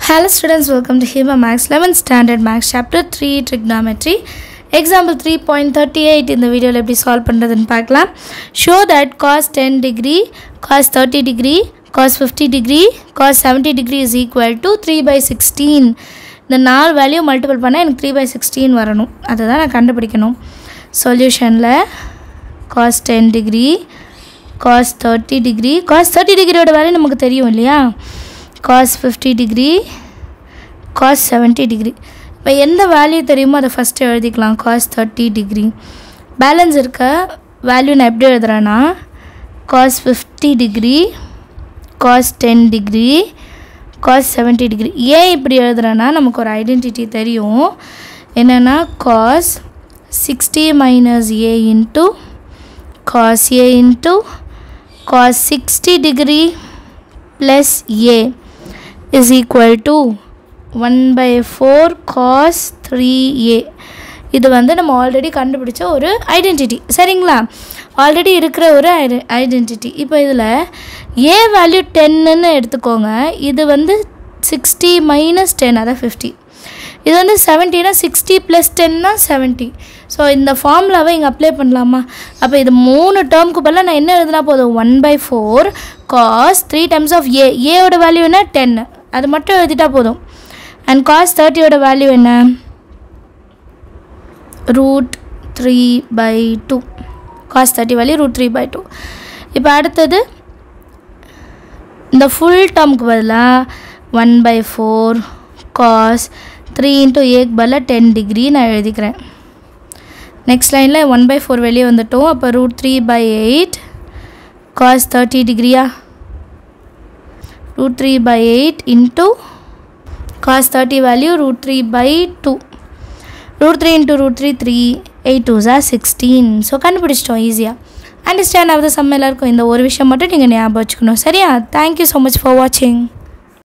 Hello students, welcome to HEMA Max 11th Standard Max Chapter 3 Trigonometry. Example 3.38 இந்த வீடியோவில் எப்படி solve பண்ணுறதுன்னு பார்க்கலாம் show that cos ten degree cos thirty degree cos fifty degree cos seventy degree is equal to three by sixteen இந்த நாலு value multiple பண்ணால் எனக்கு three by sixteen வரணும் அதை தான் நான் கண்டுபிடிக்கணும் சொல்யூஷனில் cos ten degree cos thirty degree cos thirty டிகிரியோட வேல்யூ நமக்கு தெரியும் இல்லையா cos fifty degree cos seventy degree இப்போ எந்த வேல்யூ தெரியுமோ அதை ஃபஸ்ட்டு எழுதிக்கலாம் காஸ் தேர்ட்டி டிகிரி பேலன்ஸ் இருக்க வேல்யூ நான் எப்படி எழுதுறேன்னா cos fifty degree cos ten degree cos seventy degree ஏன் இப்படி எழுதுறேன்னா நமக்கு ஒரு ஐடென்டிட்டி தெரியும் என்னென்னா cos sixty minus A into cos A into cos sixty degree plus a is equal to 1 by 4 cos 3a இது வந்து நம்ம ஆல்ரெடி கண்டுபிடிச்ச ஒரு ஐடென்டிட்டி சரிங்களா ஆல்ரெடி இருக்கிற ஒரு ஐடெ ஐடென்டிட்டி இப்போ இதில் ஏ வேல்யூ டென்னுன்னு எடுத்துக்கோங்க இது வந்து சிக்ஸ்டி மைனஸ் டென் அதான் ஃபிஃப்டி இது வந்து செவன்ட்டினா சிக்ஸ்டி ப்ளஸ் டென்னா செவன்ட்டி ஸோ இந்த ஃபார்முலாவை இங்கே அப்ளை பண்ணலாமா அப்போ இது மூணு டேர்முக்கு பதிலாக நான் என்ன எழுதுனா போதும் one by four cos three times of A ஏவோட வேல்யூ என்ன டென் அது மட்டும் எழுதிட்டா போதும் அண்ட் காஸ் தேர்ட்டியோட வேல்யூ என்ன root three by two cos thirty value root three by two இப்போ அடுத்தது இந்த ஃபுல் டேர்முக்கு பதிலாக one by four cos three into ஏக்கு பதிலாக டென் டிகிரி நான் எழுதிக்கிறேன் நெக்ஸ்ட் லைனில் ஒன் பை ஃபோர் வெளியே வந்துட்டோம் அப்போ root three by eight cos thirty டிகிரியா root three by eight into cos thirty value root three by two root three into root three three eight two ஜார் sixteen so கண்டுபிடிச்சிட்டோம் ஈஸியாக understand ஆகுது சம்ம எல்லாருக்கும் இந்த ஒரு விஷயம் மட்டும் நீங்கள் ஞாபகம் வச்சுக்கணும் சரியா தேங்க்யூ ஸோ மச் ஃபார் வாட்சிங்